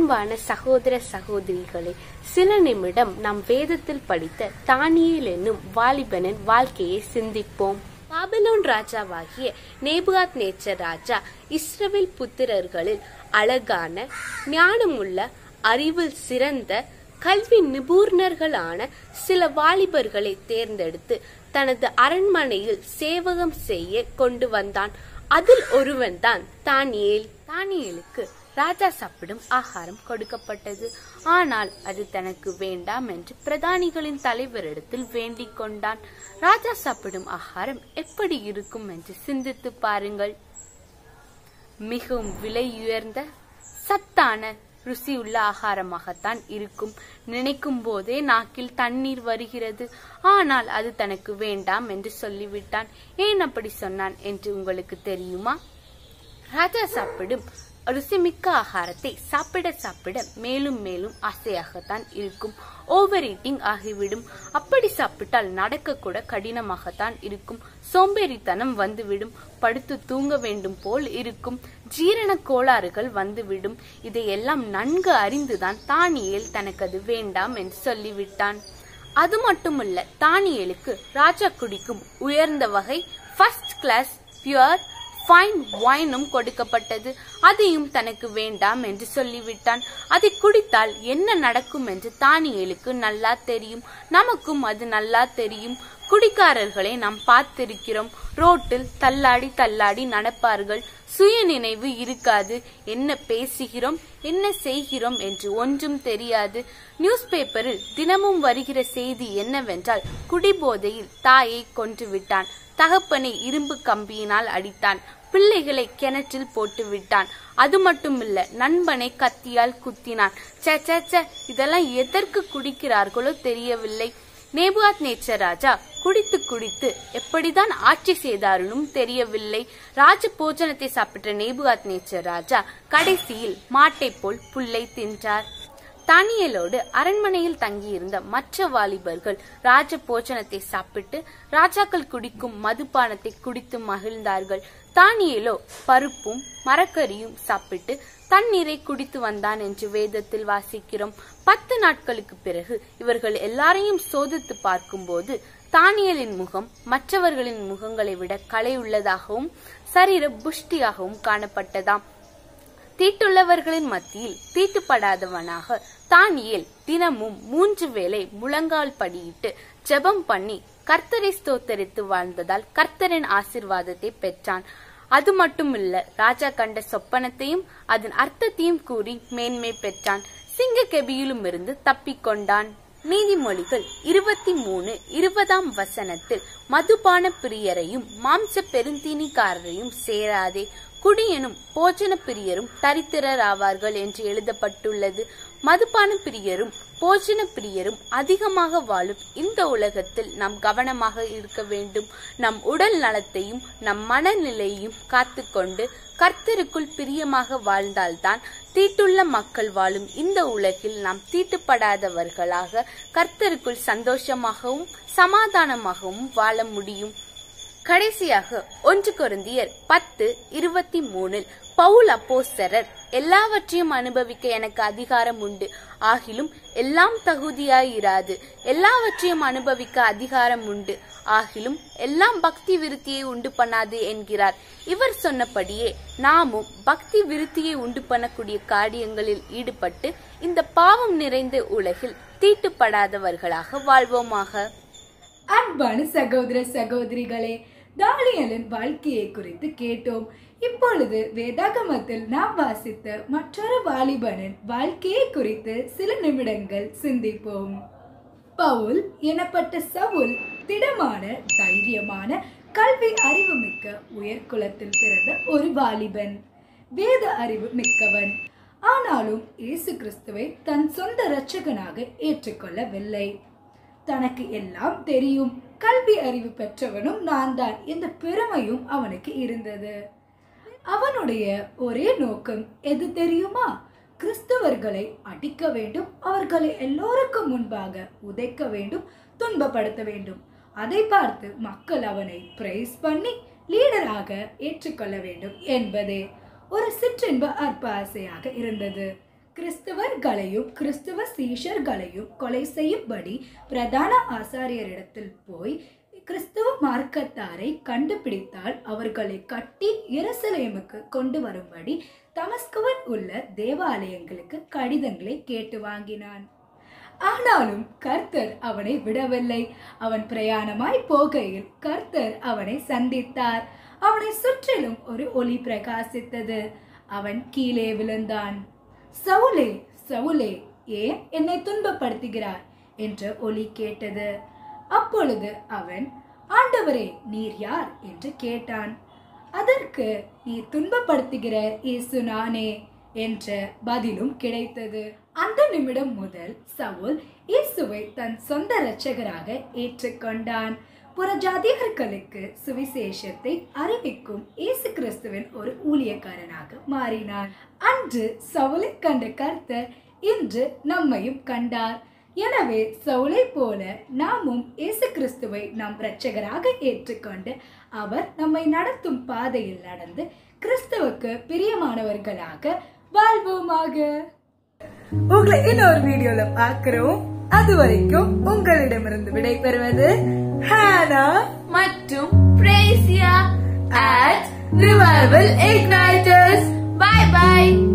அன்பான சகோதர சகோதரிகளே சில நிமிடம் நாம் வேதத்தில் படித்த தானியேல் என்னும் வாலிபனின் வாழ்க்கையை சிந்திப்போம் பாபிலோன் ராஜாவாகிய நேபுகாத் நேச்சர் ராஜா இஸ்ரவேல் புத்திரர்களில் அழகான ஞானமுள்ள அறிவில் சிறந்த கல்வி நிபுணர்களான சில வாலிபர்களை தேர்ந்தெடுத்து தனது அரண்மனையில் சேவகம் செய்ய கொண்டு வந்தான் அதில் ஒருவன்தான் தானியேல் தானியேலுக்கு ராஜா சாப்பிடும் ஆகாரம் கொடுக்கப்பட்டது ஆனால் அது தனக்கு வேண்டாம் என்று பிரதானிகளின் தலைவரிடத்தில் வேண்டிக் கொண்டான் ராஜா சாப்பிடும் ஆகாரம் எப்படி இருக்கும் என்று சிந்தித்து பாருங்கள் மிகவும் விலையுயர்ந்த சத்தான ருசியுள்ள ஆகாரமாகத்தான் இருக்கும் நினைக்கும் போதே நாக்கில் தண்ணீர் வருகிறது ஆனால் அது தனக்கு வேண்டாம் என்று சொல்லிவிட்டான் ஏன் அப்படி சொன்னான் என்று உங்களுக்கு தெரியுமா ராஜா சாப்பிடும் ருசிமிக்க ஆகாரத்தை சாப்பிட சாப்பிட மேலும் மேலும் ஆசையாகத்தான் இருக்கும் ஓவர் ஈட்டிங் ஆகிவிடும் அப்படி சாப்பிட்டால் நடக்க கூட கடினமாகத்தான் இருக்கும் சோம்பேறித்தனம் வந்துவிடும் படுத்து தூங்க வேண்டும் போல் இருக்கும் ஜீரண கோளாறுகள் வந்துவிடும் இதையெல்லாம் நன்கு அறிந்துதான் தானியேல் தனக்கு அது வேண்டாம் என்று சொல்லிவிட்டான் அது மட்டுமல்ல தானியேலுக்கு ராஜா குடிக்கும் உயர்ந்த வகை ஃபர்ஸ்ட் கிளாஸ் பியூர் ஃபைன் வைனும் கொடுக்கப்பட்டது அதையும் தனக்கு வேண்டாம் என்று சொல்லிவிட்டான் அதை குடித்தால் என்ன நடக்கும் என்று தானியேலுக்கு நல்லா தெரியும் நமக்கும் அது நல்லா தெரியும் குடிக்காரர்களை நாம் பார்த்திருக்கிறோம் ரோட்டில் தள்ளாடி தள்ளாடி நடப்பார்கள் சுய நினைவு இருக்காது என்ன பேசுகிறோம் என்ன செய்கிறோம் என்று ஒன்றும் தெரியாது நியூஸ் பேப்பரில் தினமும் வருகிற செய்தி என்னவென்றால் குடிபோதையில் தாயை கொன்று விட்டான் தகப்பனை இரும்பு கம்பியினால் அடித்தான் பிள்ளைகளை கிணற்றில் போட்டு விட்டான் அது மட்டுமில்ல நண்பனை கத்தியால் குத்தினான் சே சே சே இதெல்லாம் எதற்கு குடிக்கிறார்களோ தெரியவில்லை நேபுகாத் நேச்சர் ராஜா குடித்து குடித்து எப்படிதான் ஆட்சி செய்தாருனும் தெரியவில்லை ராஜ போஜனத்தை சாப்பிட்ட நேபுகாத் நேச்சர் ராஜா கடைசியில் மாட்டை போல் புல்லை தின்றார் தானியலோடு அரண்மனையில் தங்கியிருந்த மற்ற வாலிபர்கள் ராஜ போஜனத்தை சாப்பிட்டு ராஜாக்கள் குடிக்கும் மதுபானத்தை குடித்து மகிழ்ந்தார்கள் தானியலோ பருப்பும் மரக்கறியும் சாப்பிட்டு தண்ணீரை குடித்து வந்தான் என்று வேதத்தில் வாசிக்கிறோம் பத்து நாட்களுக்கு பிறகு இவர்கள் எல்லாரையும் சோதித்து பார்க்கும்போது தானியலின் முகம் மற்றவர்களின் முகங்களை விட கலையுள்ளதாகவும் சரீர புஷ்டியாகவும் காணப்பட்டதாம் தீட்டுள்ளவர்களின் மத்தியில் தீட்டுப்படாதவனாக தானியேல் தினமும் மூன்று வேளை முழங்கால் படியிட்டு ஜெபம் பண்ணி கர்த்தரை ஸ்தோத்தரித்து வாழ்ந்ததால் கர்த்தரின் ஆசிர்வாதத்தை பெற்றான் அது மட்டுமில்ல ராஜா கண்ட சொப்பனத்தையும் அதன் அர்த்தத்தையும் கூறி மேன்மை பெற்றான் சிங்க கெபியிலும் இருந்து தப்பிக்கொண்டான் நீதிமொழிகள் இருபத்தி மூணு இருபதாம் வசனத்தில் மதுபான பிரியரையும் மாம்ச பெருந்தீனிக்காரரையும் சேராதே குடியனும் போஜன பிரியரும் தரித்திரர் ஆவார்கள் என்று எழுதப்பட்டுள்ளது மதுபான பிரியரும் போஜன பிரியரும் அதிகமாக வாழும் இந்த உலகத்தில் நாம் கவனமாக இருக்க வேண்டும் நம் உடல் நலத்தையும் நம் மனநிலையையும் காத்துக்கொண்டு கர்த்தருக்குள் பிரியமாக வாழ்ந்தால்தான் தீட்டுள்ள மக்கள் வாழும் இந்த உலகில் நாம் தீட்டுப்படாதவர்களாக கர்த்தருக்குள் சந்தோஷமாகவும் சமாதானமாகவும் வாழ முடியும் கடைசியாக ஒன்று கொருந்தியர் பத்து இருபத்தி மூணில் பவுல் அப்போஸ்தரர் எல்லாவற்றையும் அனுபவிக்க எனக்கு அதிகாரம் உண்டு ஆகிலும் எல்லாம் தகுதியாயிராது எல்லாவற்றையும் அனுபவிக்க அதிகாரம் உண்டு ஆகிலும் எல்லாம் பக்தி விருத்தியை உண்டு பண்ணாது என்கிறார் இவர் சொன்னபடியே நாமும் பக்தி விருத்தியை உண்டு பண்ணக்கூடிய காரியங்களில் ஈடுபட்டு இந்த பாவம் நிறைந்த உலகில் தீட்டுப்படாதவர்களாக வாழ்வோமாக அன்பான சகோதர சகோதரிகளே தானியலின் வாழ்க்கையை குறித்து கேட்டோம் இப்பொழுது வேதாகமத்தில் நாம் வாசித்த மற்றொரு வாலிபனின் வாழ்க்கையை குறித்து சில நிமிடங்கள் சிந்திப்போம் பவுல் எனப்பட்ட சவுல் திடமான தைரியமான கல்வி அறிவு மிக்க உயர்குலத்தில் பிறந்த ஒரு வாலிபன் வேத அறிவு மிக்கவன் ஆனாலும் இயேசு கிறிஸ்துவை தன் சொந்த இரட்சகனாக ஏற்றுக்கொள்ளவில்லை தனக்கு எல்லாம் தெரியும் கல்வி அறிவு பெற்றவனும் நான் தான் என்ற பெருமையும் அவனுக்கு இருந்தது அவனுடைய ஒரே நோக்கம் எது தெரியுமா கிறிஸ்தவர்களை அடிக்க வேண்டும் அவர்களை எல்லோருக்கும் முன்பாக உதைக்க வேண்டும் துன்பப்படுத்த வேண்டும் அதை பார்த்து மக்கள் அவனை பிரைஸ் பண்ணி லீடராக ஏற்றுக்கொள்ள வேண்டும் என்பதே ஒரு சிற்றின்ப அற்ப ஆசையாக இருந்தது கிறிஸ்தவர்களையும் கிறிஸ்தவ சீஷர்களையும் கொலை செய்யும்படி பிரதான ஆசாரியரிடத்தில் போய் கிறிஸ்தவ மார்க்கத்தாரை கண்டுபிடித்தால் அவர்களை கட்டி எருசலேமுக்கு கொண்டு வரும்படி தமஸ்குவில் உள்ள தேவாலயங்களுக்கு கடிதங்களை கேட்டு வாங்கினான் ஆனாலும் கர்த்தர் அவனை விடவில்லை அவன் பிரயாணமாய் போகையில் கர்த்தர் அவனை சந்தித்தார் அவனை சுற்றிலும் ஒரு ஒளி பிரகாசித்தது அவன் கீழே விழுந்தான் சவுலே சவுலே ஏன் என்னை துன்பப்படுத்துகிறார் என்ற ஒலி கேட்டது அப்பொழுது அவன் ஆண்டவரே நீர் யார் என்று கேட்டான் அதற்கு நீ துன்பப்படுத்துகிற இயேசு நானே என்ற பதிலும் கிடைத்தது அந்த நிமிடம் முதல் சவுல் இயேசுவை தன் சொந்த இரட்சகராக ஏற்றுக்கொண்டான் புறஜாதியர்களுக்கு சுவிசேஷத்தை அறிவிக்கும் இயேசு கிறிஸ்துவின் ஒரு ஊழியக்காரனாக மாறினான் அன்று சவுலை கண்ட கர்த்தர் இன்று நம்மையும் கண்டார் எனவே சவுலை போல நாமும் இயேசு கிறிஸ்துவை நம் இரட்சகராக ஏற்றுக்கொண்டு அவர் நம்மை நடத்தும் பாதையில் நடந்து கிறிஸ்துவுக்கு பிரியமானவர்களாக வாழ்வோமாக உங்களை இன்னொரு வீடியோல பார்க்கிறோம் அது வரைக்கும் உங்களிடமிருந்து விடைபெறுவது ஹானா மற்றும் பிரேசியா at Revival Igniters. Bye bye